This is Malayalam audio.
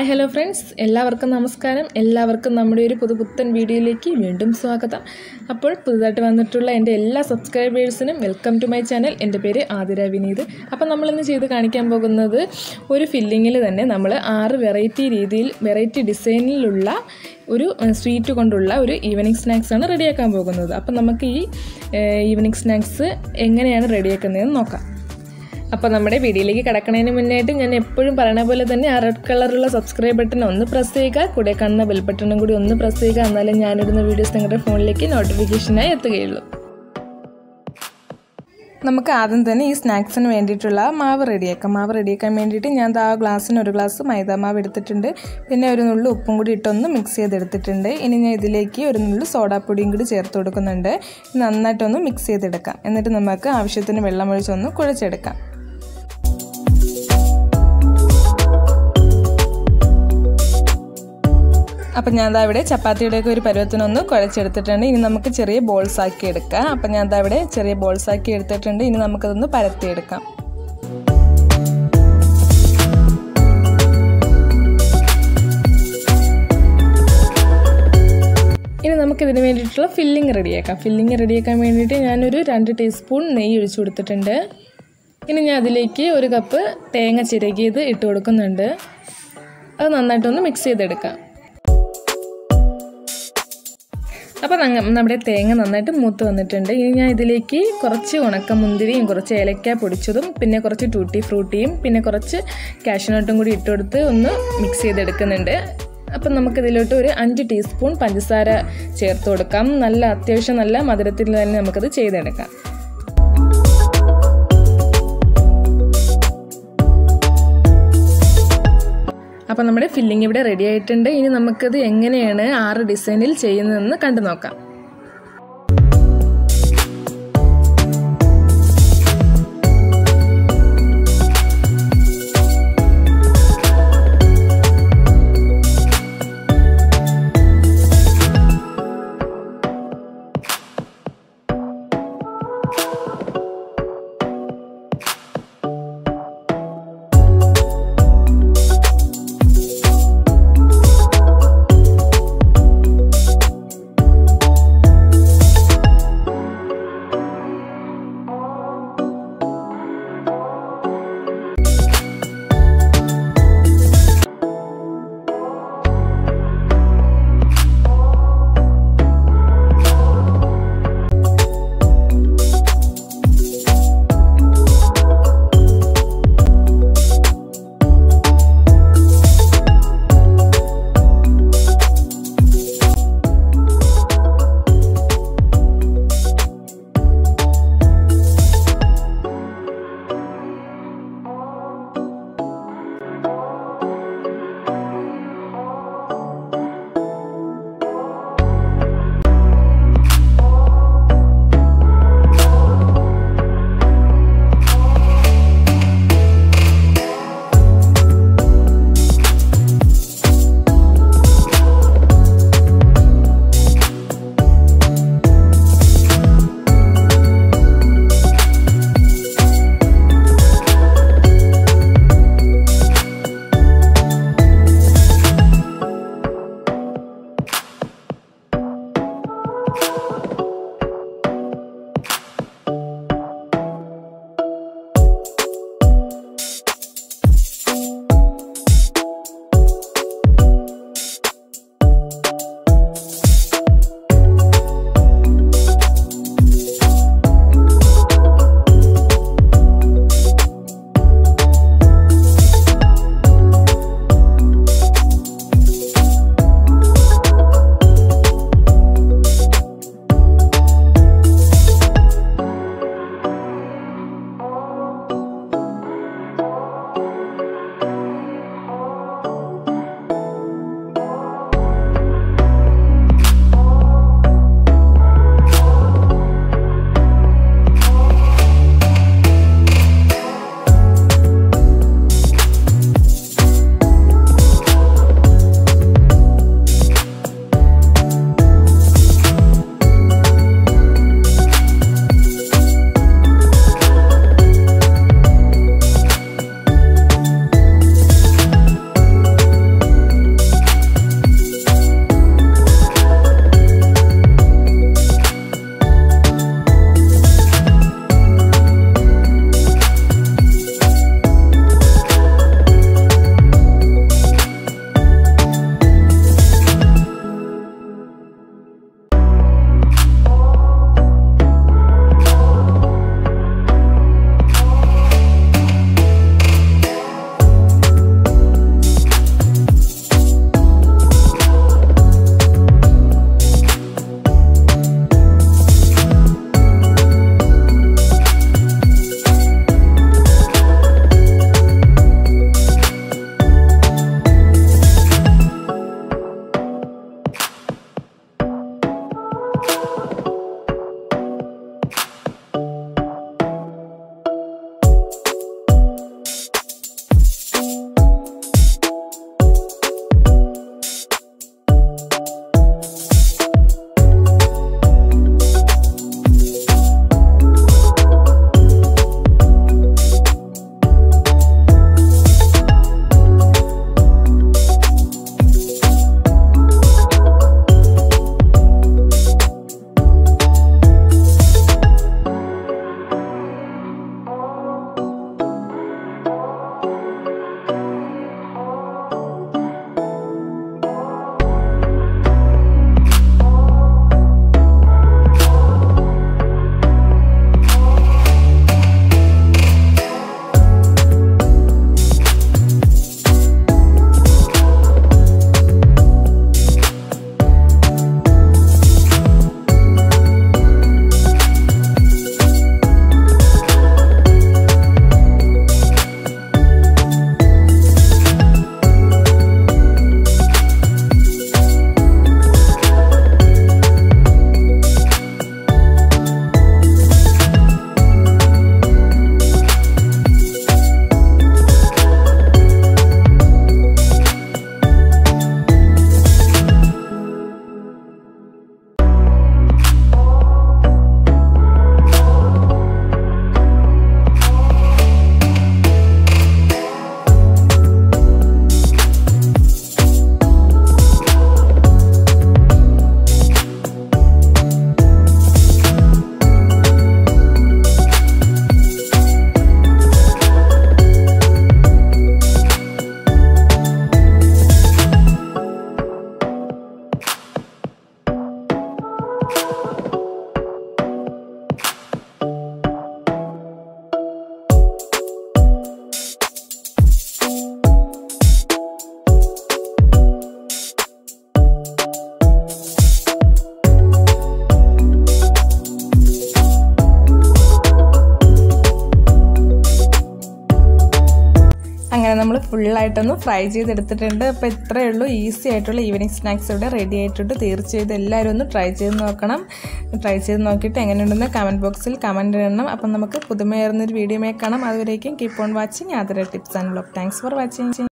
ഹായ് ഹലോ ഫ്രണ്ട്സ് എല്ലാവർക്കും നമസ്കാരം എല്ലാവർക്കും നമ്മുടെ ഒരു പുതുപുത്തൻ വീഡിയോയിലേക്ക് വീണ്ടും സ്വാഗതം അപ്പോൾ പുതുതായിട്ട് വന്നിട്ടുള്ള എൻ്റെ എല്ലാ സബ്സ്ക്രൈബേഴ്സിനും വെൽക്കം ടു മൈ ചാനൽ എൻ്റെ പേര് ആതിര വിനീത് അപ്പോൾ നമ്മളിന്ന് ചെയ്ത് കാണിക്കാൻ പോകുന്നത് ഒരു ഫില്ലിങ്ങിൽ തന്നെ നമ്മൾ ആറ് വെറൈറ്റി രീതിയിൽ വെറൈറ്റി ഡിസൈനിലുള്ള ഒരു സ്വീറ്റ് കൊണ്ടുള്ള ഒരു ഈവനിങ് സ്നാക്സാണ് റെഡിയാക്കാൻ പോകുന്നത് അപ്പോൾ നമുക്ക് ഈ ഈവനിങ് സ്നാക്സ് എങ്ങനെയാണ് റെഡിയാക്കുന്നതെന്ന് നോക്കാം അപ്പോൾ നമ്മുടെ വീഡിയോയിലേക്ക് കിടക്കുന്നതിന് മുന്നായിട്ട് ഞാൻ എപ്പോഴും പറയുന്ന പോലെ തന്നെ ആ റെഡ് കളറുള്ള സബ്സ്ക്രൈബ് ബട്ടൺ ഒന്ന് പ്രസ് ചെയ്യുക കൂടെ കാണുന്ന ബെൽ ബട്ടണും കൂടി ഒന്ന് പ്രസ് ചെയ്യുക എന്നാലേ ഞാനിടുന്ന വീഡിയോസ് നിങ്ങളുടെ ഫോണിലേക്ക് നോട്ടിഫിക്കേഷനായി എത്തുകയുള്ളൂ നമുക്ക് ആദ്യം തന്നെ ഈ സ്നാക്സിന് വേണ്ടിയിട്ടുള്ള മാവ് റെഡിയാക്കാം മാവ് റെഡിയാക്കാൻ വേണ്ടിയിട്ട് ഞാൻ ആ ഗ്ലാസ്സിന് ഒരു ഗ്ലാസ് മൈദ മാവ് എടുത്തിട്ടുണ്ട് പിന്നെ ഒരു നുള്ളു ഉപ്പും കൂടി ഇട്ടൊന്ന് മിക്സ് ചെയ്തെടുത്തിട്ടുണ്ട് ഇനി ഞാൻ ഇതിലേക്ക് ഒരു നുള്ളു സോഡാപ്പൊടിയും കൂടി ചേർത്ത് കൊടുക്കുന്നുണ്ട് നന്നായിട്ടൊന്ന് മിക്സ് ചെയ്തെടുക്കാം എന്നിട്ട് നമുക്ക് ആവശ്യത്തിന് വെള്ളമൊഴിച്ചൊന്ന് കുഴച്ചെടുക്കാം അപ്പം ഞാൻ ദാ ഇവിടെ ചപ്പാത്തിയുടെയൊക്കെ ഒരു പരുവത്തിനൊന്ന് കുഴച്ചെടുത്തിട്ടുണ്ട് ഇനി നമുക്ക് ചെറിയ ബോൾസ് ആക്കി എടുക്കാം അപ്പം ഞാൻ ദാ ഇവിടെ ചെറിയ ബോൾസ് ആക്കി എടുത്തിട്ടുണ്ട് ഇനി നമുക്കതൊന്ന് പരത്തിയെടുക്കാം ഇനി നമുക്ക് ഇതിന് വേണ്ടിയിട്ടുള്ള ഫില്ലിങ് റെഡിയാക്കാം ഫില്ലിങ് റെഡിയാക്കാൻ വേണ്ടിയിട്ട് ഞാനൊരു രണ്ട് ടീസ്പൂൺ നെയ്യ് ഒഴിച്ചു കൊടുത്തിട്ടുണ്ട് ഇനി ഞാൻ അതിലേക്ക് ഒരു കപ്പ് തേങ്ങ ചിരകിയത് ഇട്ട് കൊടുക്കുന്നുണ്ട് അത് നന്നായിട്ടൊന്ന് മിക്സ് ചെയ്തെടുക്കാം അപ്പോൾ നമ്മുടെ തേങ്ങ നന്നായിട്ട് മൂത്ത് വന്നിട്ടുണ്ട് ഇനി ഞാൻ ഇതിലേക്ക് കുറച്ച് ഉണക്കമുന്തിരിയും കുറച്ച് ഏലക്ക പൊടിച്ചതും പിന്നെ കുറച്ച് ടൂട്ടി ഫ്രൂട്ടിയും പിന്നെ കുറച്ച് കാഷ്യൂനട്ടും കൂടി ഇട്ടുകൊടുത്ത് ഒന്ന് മിക്സ് ചെയ്തെടുക്കുന്നുണ്ട് അപ്പം നമുക്കിതിലോട്ട് ഒരു അഞ്ച് ടീസ്പൂൺ പഞ്ചസാര ചേർത്ത് കൊടുക്കാം നല്ല അത്യാവശ്യം നല്ല മധുരത്തിൽ തന്നെ നമുക്കത് ചെയ്തെടുക്കാം അപ്പോൾ നമ്മുടെ ഫില്ലിംഗ് ഇവിടെ റെഡി ആയിട്ടുണ്ട് ഇനി നമുക്കത് എങ്ങനെയാണ് ആറ് ഡിസൈനിൽ ചെയ്യുന്നതെന്ന് കണ്ടു നോക്കാം നമ്മൾ ഫുള്ളായിട്ടൊന്ന് ഫ്രൈ ചെയ്തെടുത്തിട്ടുണ്ട് അപ്പോൾ ഇത്രയേ ഉള്ളൂ ഈസി ആയിട്ടുള്ള ഈവനിങ് സ്നാക്സ് ഇവിടെ റെഡി ആയിട്ടുണ്ട് തീർച്ചയായിട്ടും എല്ലാവരും ഒന്ന് ട്രൈ ചെയ്ത് നോക്കണം ട്രൈ ചെയ്ത് നോക്കിയിട്ട് എങ്ങനെയുണ്ടെന്ന് കമൻറ്റ് ബോക്സിൽ കമൻറ്റ് ഇടണം അപ്പം നമുക്ക് പുതുമയേറുന്നൊരു വീഡിയോ കാണാം അതുവരേക്കും keep on watching Adhara tips and blog thanks for watching